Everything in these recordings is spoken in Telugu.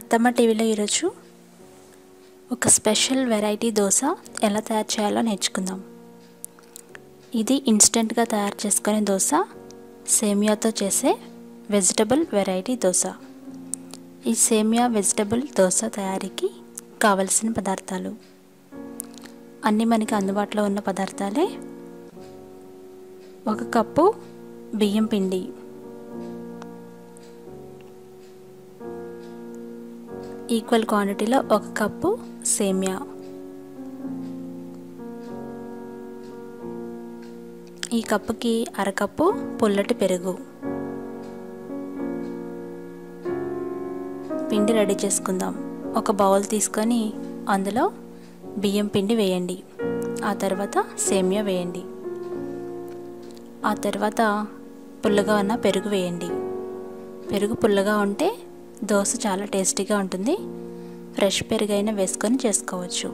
అత్తమ్మ టీవీలో ఈరోజు ఒక స్పెషల్ వెరైటీ దోశ ఎలా తయారు చేయాలో నేర్చుకుందాం ఇది ఇన్స్టెంట్గా తయారు చేసుకునే దోశ సేమియాతో చేసే వెజిటబుల్ వెరైటీ దోశ ఈ సేమియా వెజిటబుల్ దోశ తయారీకి కావలసిన పదార్థాలు అన్నీ మనకి అందుబాటులో ఉన్న పదార్థాలే ఒక కప్పు బియ్యం పిండి ఈక్వల్ క్వాంటిటీలో ఒక కప్పు సేమియా ఈ కప్పుకి అరకప్పు పుల్లటి పెరుగు పిండి రెడీ చేసుకుందాం ఒక బౌల్ తీసుకొని అందులో బియ్యం పిండి వేయండి ఆ తర్వాత సేమియా వేయండి ఆ తర్వాత పుల్లగా ఉన్న పెరుగు వేయండి పెరుగు పుల్లగా ఉంటే దోశ చాలా టేస్టీగా ఉంటుంది ఫ్రెష్ పెరుగైనా వేసుకొని చేసుకోవచ్చు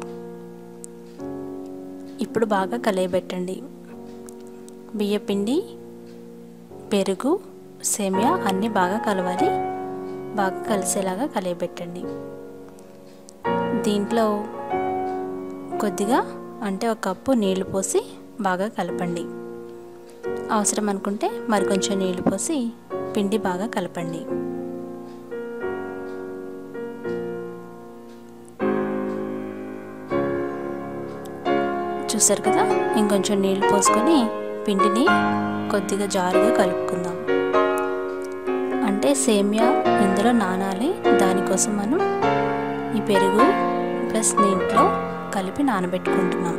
ఇప్పుడు బాగా కలయబెట్టండి బియ్యపిండి పెరుగు సేమియా అన్నీ బాగా కలవాలి బాగా కలిసేలాగా కలయబెట్టండి దీంట్లో కొద్దిగా అంటే ఒక కప్పు నీళ్లు పోసి బాగా కలపండి అవసరం అనుకుంటే మరికొంచెం నీళ్లు పోసి పిండి బాగా కలపండి చూసారు కదా ఇంకొంచెం నీళ్లు పోసుకొని పిండిని కొద్దిగా జారుగా కలుపుకుందాం అంటే సేమియా ఇందులో నానాలి దానికోసం మనం ఈ పెరుగు ప్లస్ నీటిలో కలిపి నానబెట్టుకుంటున్నాం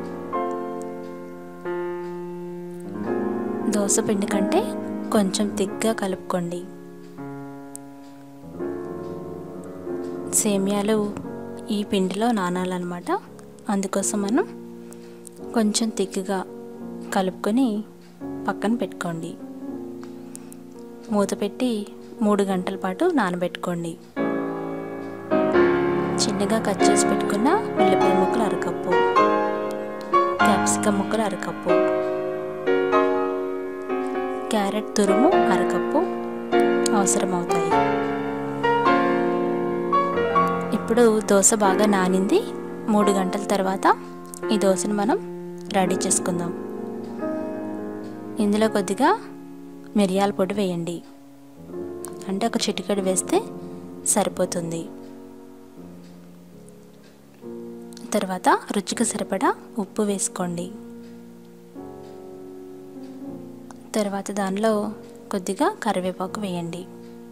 దోశ పిండి కంటే కొంచెం థిక్గా కలుపుకోండి సేమియాలు ఈ పిండిలో నానాలన్నమాట అందుకోసం మనం కొంచెం థిక్గా కలుపుకొని పక్కన పెట్టుకోండి మూత పెట్టి మూడు గంటల పాటు నానబెట్టుకోండి చిన్నగా కట్ చేసి పెట్టుకున్న ఉల్లిపాయ ముక్కలు అరకప్పు క్యాప్సికమ్ ముక్కలు అరకప్పు క్యారెట్ తురుము అరకప్పు అవసరం అవుతాయి ఇప్పుడు దోశ బాగా నానింది మూడు గంటల తర్వాత ఈ దోశను మనం రెడీ చేసుకుందాం ఇందులో కొద్దిగా మిరియాల పొడి వేయండి అంటే ఒక చిటికెడు వేస్తే సరిపోతుంది తర్వాత రుచికి సరిపడా ఉప్పు వేసుకోండి తర్వాత దానిలో కొద్దిగా కరివేపాకు వేయండి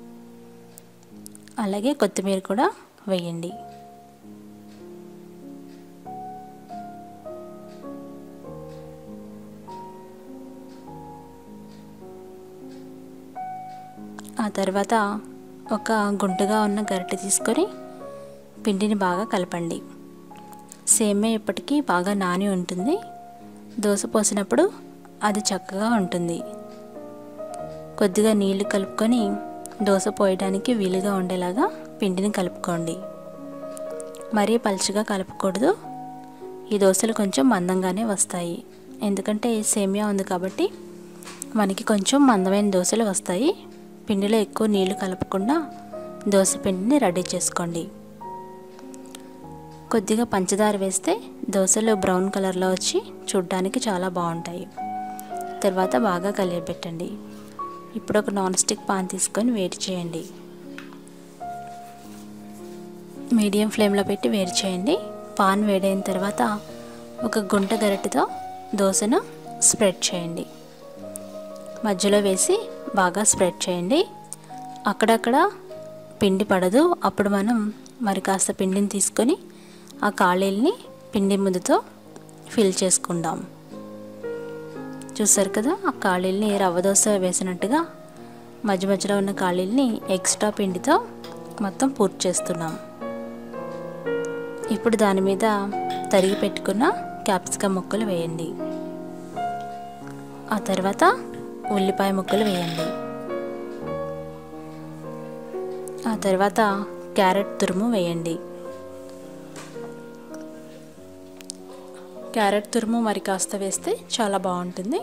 అలాగే కొత్తిమీర కూడా వేయండి ఆ తర్వాత ఒక గుంటుగా ఉన్న గరిటె తీసుకొని పిండిని బాగా కలపండి సేమే ఇప్పటికీ బాగా నాని ఉంటుంది దోశ పోసినప్పుడు అది చక్కగా ఉంటుంది కొద్దిగా నీళ్లు కలుపుకొని దోశ పోయడానికి వీలుగా ఉండేలాగా పిండిని కలుపుకోండి మరీ పలుచగా కలపకూడదు ఈ దోశలు కొంచెం మందంగానే వస్తాయి ఎందుకంటే సేమియా ఉంది కాబట్టి మనకి కొంచెం మందమైన దోశలు వస్తాయి పిండిలో ఎక్కువ నీళ్లు కలపకుండా దోశ పిండిని రెడీ చేసుకోండి కొద్దిగా పంచదార వేస్తే దోశలు బ్రౌన్ కలర్లో వచ్చి చూడ్డానికి చాలా బాగుంటాయి తర్వాత బాగా కలియబెట్టండి ఇప్పుడు ఒక నాన్ స్టిక్ పాన్ తీసుకొని వేడి చేయండి మీడియం ఫ్లేమ్లో పెట్టి వేడి చేయండి పాన్ వేడైన తర్వాత ఒక గుంట గరిటెతో దోశను స్ప్రెడ్ చేయండి మధ్యలో వేసి బాగా స్ప్రెడ్ చేయండి అక్కడక్కడ పిండి పడదు అప్పుడు మనం మరి కాస్త పిండిని తీసుకొని ఆ ఖాళీల్ని పిండి ముద్దతో ఫిల్ చేసుకుందాం చూసారు కదా ఆ ఖాళీల్ని రవ్వ దోశ వేసినట్టుగా మధ్య మధ్యలో ఉన్న ఖాళీల్ని ఎక్స్ట్రా పిండితో మొత్తం పూర్తి చేస్తున్నాం ఇప్పుడు దాని మీద తరిగి పెట్టుకున్న క్యాప్సికమ్ ముక్కలు వేయండి ఆ తర్వాత ఉల్లిపాయ ముక్కలు వేయండి ఆ తర్వాత క్యారెట్ తురుము వేయండి క్యారెట్ తురుము మరి కాస్త వేస్తే చాలా బాగుంటుంది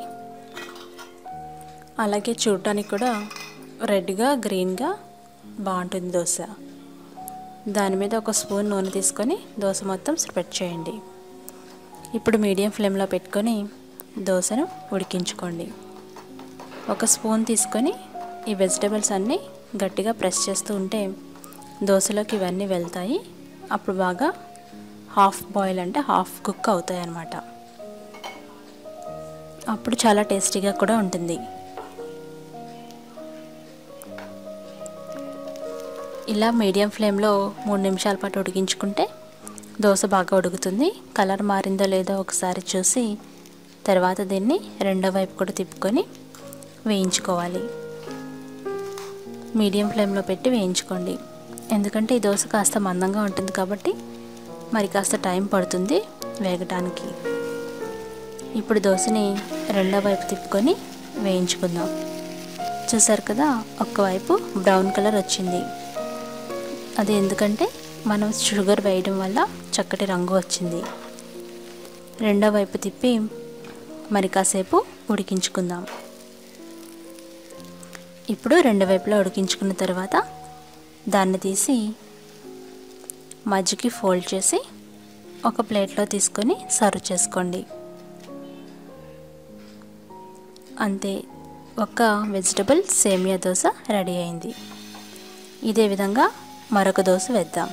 అలాగే చూడటానికి కూడా రెడ్గా గ్రీన్గా బాగుంటుంది దోశ దాని మీద ఒక స్పూన్ నూనె తీసుకొని దోశ మొత్తం స్ప్రెడ్ చేయండి ఇప్పుడు మీడియం ఫ్లేమ్లో పెట్టుకొని దోశను ఉడికించుకోండి ఒక స్పూన్ తీసుకొని ఈ వెజిటేబుల్స్ అన్నీ గట్టిగా ప్రెస్ చేస్తూ ఉంటే దోశలోకి ఇవన్నీ వెళ్తాయి అప్పుడు బాగా హాఫ్ బాయిల్ అంటే హాఫ్ కుక్ అవుతాయి అన్నమాట అప్పుడు చాలా టేస్టీగా కూడా ఉంటుంది ఇలా మీడియం ఫ్లేమ్లో మూడు నిమిషాల పాటు ఉడికించుకుంటే దోశ బాగా ఉడుకుతుంది కలర్ మారిందో లేదో ఒకసారి చూసి తర్వాత దీన్ని రెండో వైపు కూడా తిప్పుకొని వేయించుకోవాలి మీడియం ఫ్లేమ్లో పెట్టి వేయించుకోండి ఎందుకంటే ఈ దోశ కాస్త మందంగా ఉంటుంది కాబట్టి మరి కాస్త టైం పడుతుంది వేగటానికి ఇప్పుడు దోశని రెండో వైపు తిప్పుకొని వేయించుకుందాం చూసారు కదా ఒక్కవైపు బ్రౌన్ కలర్ వచ్చింది అది ఎందుకంటే మనం షుగర్ వేయడం వల్ల చక్కటి రంగు వచ్చింది రెండో వైపు తిప్పి మరి కాసేపు ఉడికించుకుందాం ఇప్పుడు రెండు వైపులా ఉడికించుకున్న తర్వాత దాన్ని తీసి మజ్జికి ఫోల్డ్ చేసి ఒక ప్లేట్లో తీసుకొని సర్వ్ చేసుకోండి అంతే ఒక వెజిటబుల్ సేమియా దోశ రెడీ అయింది ఇదే విధంగా మరొక దోశ వేద్దాం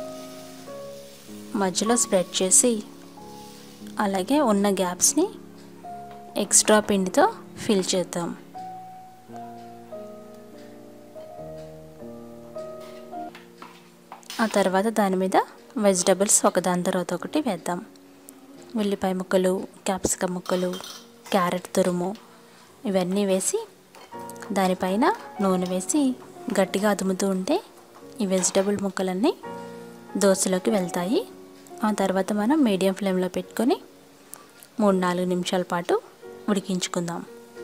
మధ్యలో స్ప్రెడ్ చేసి అలాగే ఉన్న గ్యాప్స్ని ఎక్స్ట్రా పిండితో ఫిల్ చేద్దాం ఆ తర్వాత దాని మీద వెజిటబుల్స్ ఒకదాని తర్వాత ఒకటి వేద్దాం ఉల్లిపాయ ముక్కలు క్యాప్సికమ్ ముక్కలు క్యారెట్ తురుము ఇవన్నీ వేసి దానిపైన నూనె వేసి గట్టిగా అదుముతూ ఉంటే ఈ వెజిటబుల్ ముక్కలన్నీ దోశలోకి వెళ్తాయి ఆ తర్వాత మనం మీడియం ఫ్లేమ్లో పెట్టుకొని మూడు నాలుగు నిమిషాల పాటు ఉడికించుకుందాం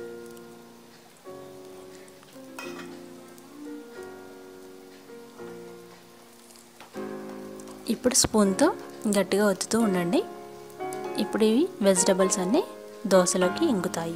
ఇప్పుడు స్పూన్తో గట్టిగా ఒత్తుతూ ఉండండి ఇప్పుడు ఇవి వెజిటబుల్స్ అన్నీ దోశలోకి ఇంగుతాయి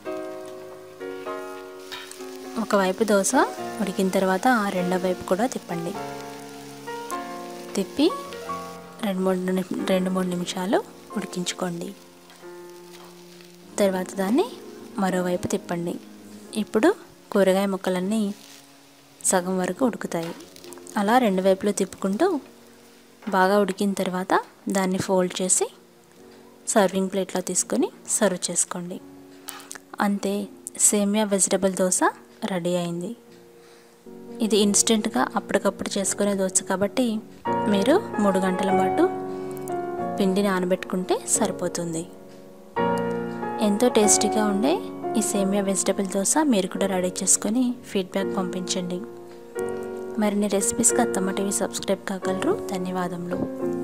ఒకవైపు దోశ ఉడికిన తర్వాత రెండో వైపు కూడా తిప్పండి తిప్పి రెండు మూడు రెండు మూడు నిమిషాలు ఉడికించుకోండి తర్వాత దాన్ని మరోవైపు తిప్పండి ఇప్పుడు కూరగాయ ముక్కలన్నీ సగం వరకు ఉడుకుతాయి అలా రెండు వైపులు తిప్పుకుంటూ బాగా ఉడికిన తర్వాత దాన్ని ఫోల్డ్ చేసి సర్వింగ్ ప్లేట్లో తీసుకొని సర్వ్ చేసుకోండి అంతే సేమియా వెజిటబుల్ దోశ రెడీ అయింది ఇది ఇన్స్టెంట్గా అప్పటికప్పుడు చేసుకునే దోశ కాబట్టి మీరు మూడు గంటల పాటు పిండి నానబెట్టుకుంటే సరిపోతుంది ఎంతో టేస్టీగా ఉండే ఈ సేమియా వెజిటబుల్ దోశ మీరు కూడా రెడీ చేసుకొని ఫీడ్బ్యాక్ పంపించండి మరిన్ని రెసిపీస్కి అత్తమ్మ టీవీ సబ్స్క్రైబ్ కాగలరు ధన్యవాదములు